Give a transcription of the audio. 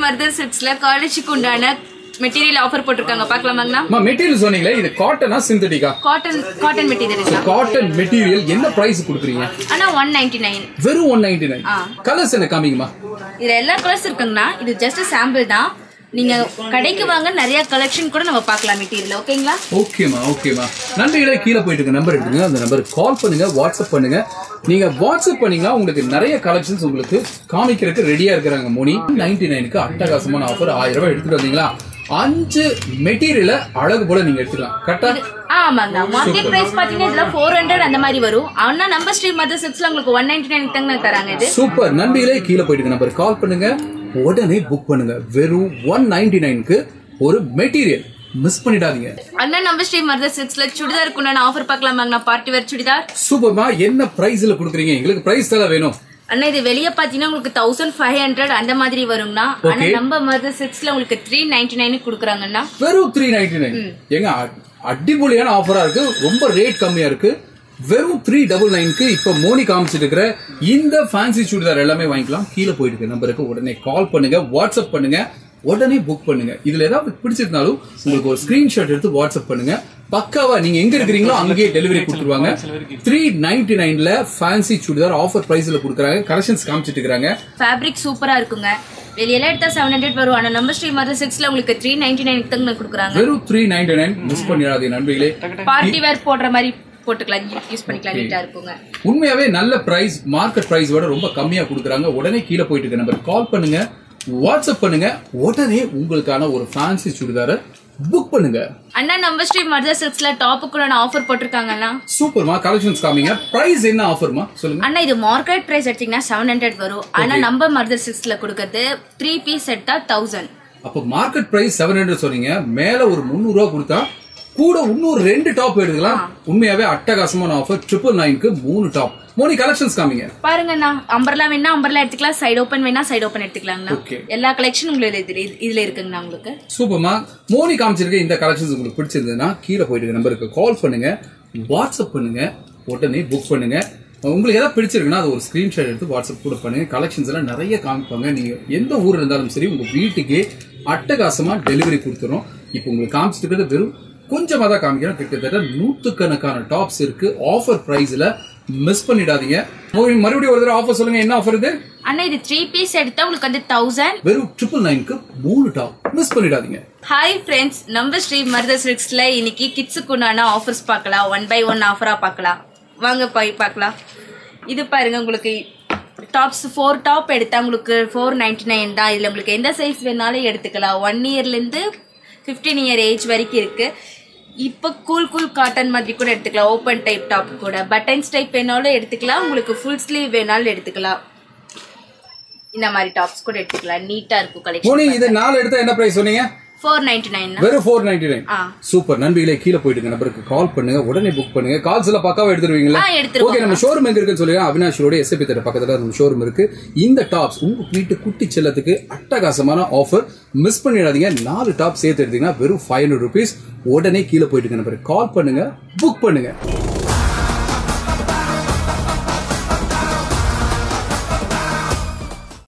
மர்தர் சில்க்ஸ்ல காலேஜுக்கு உண்டான material offer போட்டிருக்காங்க பார்க்கலாமாங்கண்ணா அம்மா மெட்டீரியல் சொன்னீங்களே இது காட்டனா சிந்தட்டிக்கா cotton cotton material cotton material என்ன பிரைஸ் கொடுக்குறீங்க ஆனா ஒன் நைன்டி நைன் வெறும் ஒன் நைன்டி நைன் ஆ. கலர்ஸ் என்ன காமிங்கம்மா இதுல எல்லா கலர்ஸ் இருக்குங்கண்ணா இது ஜஸ்ட் சாம்பிள் தான் நீங்க கடைக்கு வாங்க நிறைய கலெக்ஷன் கூட நம்ம பார்க்கலாம் மெட்டீரியல் ஓகேங்களா ஓகேமா ஓகேமா நன்றிகளே கீழே போயிட்டு இருக்க நம்பர் எடுத்துங்க அந்த நம்பருக்கு கால் பண்ணுங்க வாட்ஸ்அப் பண்ணுங்க நீங்க வாட்ஸ்அப் பண்ணீங்கன்னா உங்களுக்கு நிறைய கலெக்ஷன்ஸ் உங்களுக்கு காமிக்கிறதுக்கு ரெடியா இருக்கிறாங்க மோனி நைன்டி நைனுக்கு அட்டகாசமான ஆஃபர் ஆயிரம் ரூபாய் எடுத்துட்டு வந்தீங்களா அஞ்சு மெட்டீரியல அழகு போல நீங்க எடுத்துக்கலாம் கரெக்டா ஆமாங்க மார்க்கெட் பிரைஸ் பாத்தீங்கன்னா இதுல ஃபோர் ஹண்ட்ரட் அந்த மாதிரி வரும் ஆனா நம்ம ஸ்ட்ரீட் மதர் சிக்ஸ்ல உங்களுக்கு ஒன் நைன்டி நைன் தாங்க தராங்க இது சூப்பர் நன்றிகளே கீழே போயிட்டு இருக்க நம்பருக்கு கால் பண்ணுங்க உடனே புக் பண்ணுங்க வெறும் ஒன் நைன்டி நைனுக்கு ஒரு மெட்டீரியல் மிஸ் பண்ணிடாதீங்க அண்ணா நம்ம ஸ்ரீ மதர் சிக்ஸ்ல சுடிதாருக்கு உண்டான ஆஃபர் பார்க்கலாமாங்கண்ணா பார்ட்டி வேர் சுடிதார் சூப்பர்மா என்ன பிரைஸ்ல கொடுக்குறீங்க எங்களுக்கு பிரைஸ் தான் வேணும் அண்ணா இது வெளியே பாத்தீங்கன்னா உங்களுக்கு தௌசண்ட் ஃபைவ் ஹண்ட்ரட் அந்த மாதிரி வரும்னா ஆனா Okay. நம்ம மதர் சிக்ஸ்ல உங்களுக்கு த்ரீ நைன்டி நைனுக்கு கொடுக்குறாங்கண்ணா வெறும் த்ரீ நைன்டி நைன் ஏங்க அ- அடிப்பொலியான ஆஃபரா இருக்கு ரொம்ப ரேட் கம்மியா இருக்கு வெறும் த்ரீ டபுள் நைனுக்கு இப்ப மோனி காமிச்சிட்டு இருக்கிற இந்த ஃபேன்சி சுடிதார் எல்லாமே வாங்கிக்கலாம் கீழே போயிட்டு இருக்க நம்பருக்கு உடனே கால் பண்ணுங்க வாட்ஸ்அப் பண்ணுங்க உடனே புக் பண்ணுங்க இதுல ஏதாவது பிடிச்சிருந்தாலும் உங்களுக்கு ஒரு ஸ்கிரீன்ஷாட் எடுத்து வாட்ஸ்அப் பண்ணுங்க பக்காவா நீங்க எங்க இருக்கிறீங்களோ அங்கேயே டெலிவரி கொடுத்துருவாங்க த்ரீ நைன்டி நைன்ல ஃபேன்சி சுடிதார் ஆஃபர் பிரைஸ்ல கொடுக்குறாங்க கலெக்ஷன்ஸ் காமிச்சிட்டு இருக்காங்க ஃபேப்ரிக் சூப்பரா இருக்குங்க வெளியெல்லாம் எடுத்தா செவன் ஹண்ட்ரட் வரும் ஆனா நம்ம ஸ்ரீ மதர் சிக்ஸ்ல உங்களுக்கு த்ரீ நைன்டி நைனுக்கு தாங்க கொடுக்குறாங்க வெறும் த்ரீ நைன்டி நைன் மிஸ் பண்ணிடாதீங்க நண்பர்களே பார்ட்டி வேர் போடுற மாதிரி போட்டுக்கலாம் யூஸ் பண்ணிக்கலாம் நீட்டா இருக்குங்க உண்மையாவே நல்ல பிரைஸ் மார்க்கெட் பிரைஸ் விட ரொம்ப கம்மியா கொடுக்குறாங்க உடனே கீழே போயிட்டு இருக்க நம்பர் கால் பண்ணுங்க வாட்ஸ்அப் பண்ணுங்க உடனே உங்களுக்கான ஒரு ஃபேன்சி சுடிதாரை புக் பண்ணுங்க அண்ணா நம்ம ஸ்ட்ரீ மதர் சில்க்ஸ்ல டாப்புக்குள்ள ஆஃபர் போட்டிருக்காங்கண்ணா சூப்பர்மா கலெக்ஷன்ஸ் காமிங்க பிரைஸ் என்ன ஆஃபர்மா சொல்லுங்க அண்ணா இது மார்க்கெட் பிரைஸ் எடுத்தீங்கன்னா செவன் ஹண்ட்ரட் வரும் ஆனா நம்ம மதர் சிக்ஸ்ல கொடுக்கறது த்ரீ பீஸ் செட்டா தௌசண்ட் அப்ப மார்க்கெட் பிரைஸ் செவன் ஹண்ட்ரட் சொன்னீங்க மேல ஒரு முந்நூறு ரூபா கொடுத்தா கூட இன்னும் ரெண்டு டாப் எடுக்கலாம் உண்மையாவே அட்டகாசமான ஆஃபர் ட்ரிபிள் நைனுக்கு மூணு டாப் மோனி கலெக்ஷன்ஸ் காமிங்க பாருங்கண்ணா அம்பர்லா வேணா அம்பர்லா எடுத்துக்கலாம் சைடு ஓபன் வேணா சைடு ஓபன் எடுத்துக்கலாங்கண்ணா Okay. எல்லா கலெக்ஷன் உங்களுக்கு இது- இதுல இருக்குங்கண்ணா உங்களுக்கு சூப்பர்மா மோனி காமிச்சிருக்க இந்த கலெக்ஷன்ஸ் உங்களுக்கு பிடிச்சிருந்ததுன்னா கீழே போயிட்டு நம்பருக்கு கால் பண்ணுங்க வாட்ஸ்அப் பண்ணுங்க உடனே புக் பண்ணுங்க உங்களுக்கு ஏதாவது பிடிச்சிருக்குன்னா அது ஒரு ஸ்கிரீன்ஷாட் எடுத்து வாட்ஸ்அப் கூட பண்ணுங்க கலெக்ஷன்ஸ் எல்லாம் நிறைய காமிப்பாங்க நீங்க எந்த ஊர் இருந்தாலும் சரி உங்க வீட்டுக்கே அட்டகாசமா டெலிவரி கொடுத்துரும் இப்போ உங்களுக்கு காமிச்சிட்டு இருக்கிறது வெறும் கொஞ்சமா தான் காமிக்கிறோம் கிட்டத்தட்ட நூத்துக்கணக்கான டாப்ஸ் இருக்கு ஆஃபர் பிரைஸ்ல மிஸ் பண்ணிடாதீங்க மறுபடியும் மறுபடியும் ஒரு தடவை ஆஃபர் சொல்லுங்க என்ன ஆஃபர் இது அண்ணா இது த்ரீ பீஸ் எடுத்தா உங்களுக்கு வந்து தௌசண்ட் வெறும் ட்ரிபிள் நைனுக்கு மூணு டாப் மிஸ் பண்ணிடாதீங்க ஹாய் ஃப்ரெண்ட்ஸ் நம்ம ஸ்ரீ மருதர் சில்க்ஸ்ல இன்னைக்கு கிட்ஸுக்கு உண்டான ஆஃபர்ஸ் பார்க்கலாம் ஒன் பை ஒன் ஆஃபரா பார்க்கலாம் வாங்க போய் பார்க்கலாம் இது பாருங்க உங்களுக்கு டாப்ஸ் ஃபோர் டாப் எடுத்தா உங்களுக்கு ஃபோர் நைன்டி நைன் தான் இதில் உங்களுக்கு எந்த சைஸ் வேணாலும் எடுத்துக்கலாம் ஒன் இயர்லேருந்து ஃபிஃப்டீன் இயர் ஏஜ் வரைக்கும் இருக்கு இப்போ கூல் கூல் காட்டன் மாதிரி கூட எடுத்துக்கலாம் ஓப்பன் டைப் டாப் கூட பட்டன்ஸ் டைப் வேணாலும் எடுத்துக்கலாம் உங்களுக்கு ஃபுல் ஸ்லீவ் வேணாலும் எடுத்துக்கலாம் இந்த மாதிரி டாப்ஸ் கூட எடுத்துக்கலாம் நீட்டா இருக்கும் மோனி கலெக்ஷன் இது நாலு எடுத்தா என்ன பிரைஸ் சொன்னீங்க ஃபோர் நைன்டி நைன் வெறும் ஃபோர் நைன்டி நைன் ஆ. சூப்பர் நண்பிகளே கீழே போயிட்டு நம்பருக்கு கால் பண்ணுங்க உடனே புக் பண்ணுங்க கால்ஸ் எல்லாம் பக்காவா எடுத்துருவீங்களா ஆ, எடுத்துருவோம். ஓகே நம்ம ஷோரூம் எங்க இருக்குன்னு சொல்லுங்க அவினாஷ் ரோடு எஸ்எபி தர பக்கத்துல நம்ம ஷோரூம் இருக்கு இந்த டாப்ஸ் உங்க வீட்டு குட்டி செல்லத்துக்கு அட்டகாசமான ஆஃபர் மிஸ் பண்ணிடாதீங்க நாலு டாப் சேர்த்து எடுத்தீங்கன்னா வெறும் ஃபைவ் ஹண்ட்ரட் ருபீஸ் உடனே கீழே போயிட்டு நம்பருக்கு கால் பண்ணுங்க புக் பண்ணுங்க